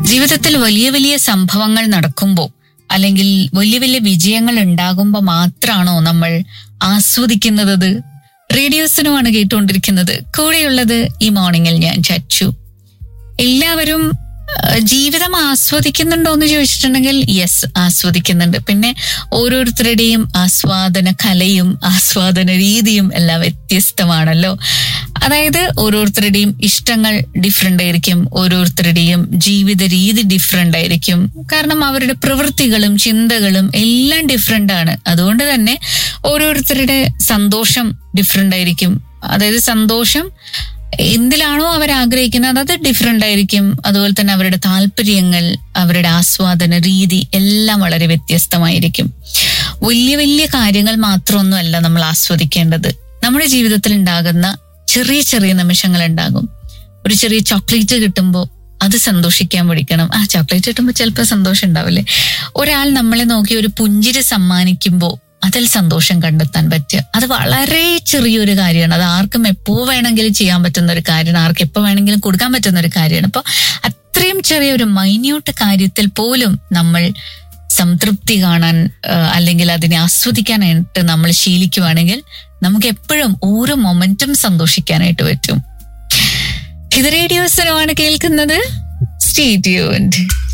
ജീവിതത്തിൽ വലിയ വലിയ സംഭവങ്ങൾ നടക്കുമ്പോൾ അല്ലെങ്കിൽ വലിയ വലിയ വിജയങ്ങൾ ഉണ്ടാകുമ്പോൾ മാത്രമാണോ നമ്മൾ ആസ്വദിക്കുന്നത് അത്? റേഡിയോസിനുമാണ് കേട്ടുകൊണ്ടിരിക്കുന്നത് കൂടെയുള്ളത് ഈ മോർണിംഗിൽ ഞാൻ ചച്ചു എല്ലാവരും ആ, ജീവിതം ആസ്വദിക്കുന്നുണ്ടോ എന്ന് ചോദിച്ചിട്ടുണ്ടെങ്കിൽ യെസ് ആസ്വദിക്കുന്നുണ്ട് പിന്നെ ഓരോരുത്തരുടെയും ആസ്വാദന കലയും ആസ്വാദന രീതിയും എല്ലാം വ്യത്യസ്തമാണല്ലോ അതായത് ഓരോരുത്തരുടെയും ഇഷ്ടങ്ങൾ ഡിഫറെന്റ് ആയിരിക്കും ഓരോരുത്തരുടെയും ജീവിത രീതി ഡിഫറെന്റ് ആയിരിക്കും കാരണം അവരുടെ പ്രവൃത്തികളും ചിന്തകളും എല്ലാം ഡിഫറെന്റ് ആണ് അതുകൊണ്ട് തന്നെ ഓരോരുത്തരുടെ സന്തോഷം ഡിഫറെന്റ് ആയിരിക്കും അതായത് സന്തോഷം എന്തിലാണോ അവർ ആഗ്രഹിക്കുന്നത് അത് ഡിഫറെന്റ് ആയിരിക്കും അതുപോലെ തന്നെ അവരുടെ താല്പര്യങ്ങൾ അവരുടെ ആസ്വാദന രീതി എല്ലാം വളരെ വ്യത്യസ്തമായിരിക്കും വലിയ വലിയ കാര്യങ്ങൾ മാത്രമൊന്നുമല്ല നമ്മൾ ആസ്വദിക്കേണ്ടത് നമ്മുടെ ജീവിതത്തിൽ ഉണ്ടാകുന്ന ചെറിയ ചെറിയ നിമിഷങ്ങൾ ഉണ്ടാകും ഒരു ചെറിയ ചോക്ലേറ്റ് കിട്ടുമ്പോൾ അത് സന്തോഷിക്കാൻ പഠിക്കണം ആ ചോക്ലേറ്റ് കിട്ടുമ്പോൾ ചിലപ്പോൾ സന്തോഷം ഉണ്ടാവില്ലേ ഒരാൾ നമ്മളെ നോക്കി ഒരു പുഞ്ചിരി സമ്മാനിക്കുമ്പോൾ അതിൽ സന്തോഷം കണ്ടെത്താൻ പറ്റുക അത് വളരെ ചെറിയൊരു കാര്യമാണ് അത് ആർക്കും എപ്പോ വേണമെങ്കിലും ചെയ്യാൻ പറ്റുന്ന ഒരു കാര്യമാണ് ആർക്കും എപ്പോ വേണമെങ്കിലും കൊടുക്കാൻ പറ്റുന്ന ഒരു കാര്യമാണ് അപ്പോൾ അത്രയും ചെറിയ ഒരു മൈന്യൂട്ട് കാര്യത്തിൽ പോലും നമ്മൾ സംതൃപ്തി കാണാൻ ആ, അല്ലെങ്കിൽ അതിനെ ആസ്വദിക്കാനായിട്ട് നമ്മൾ ശീലിക്കുവാണെങ്കിൽ നമുക്ക് എപ്പോഴും ഓരോ മൊമെന്റും സന്തോഷിക്കാനായിട്ട് പറ്റും ഇത് റേഡിയോസിനുമാണ് കേൾക്കുന്നത് സ്റ്റേ ട്യൂൺഡ്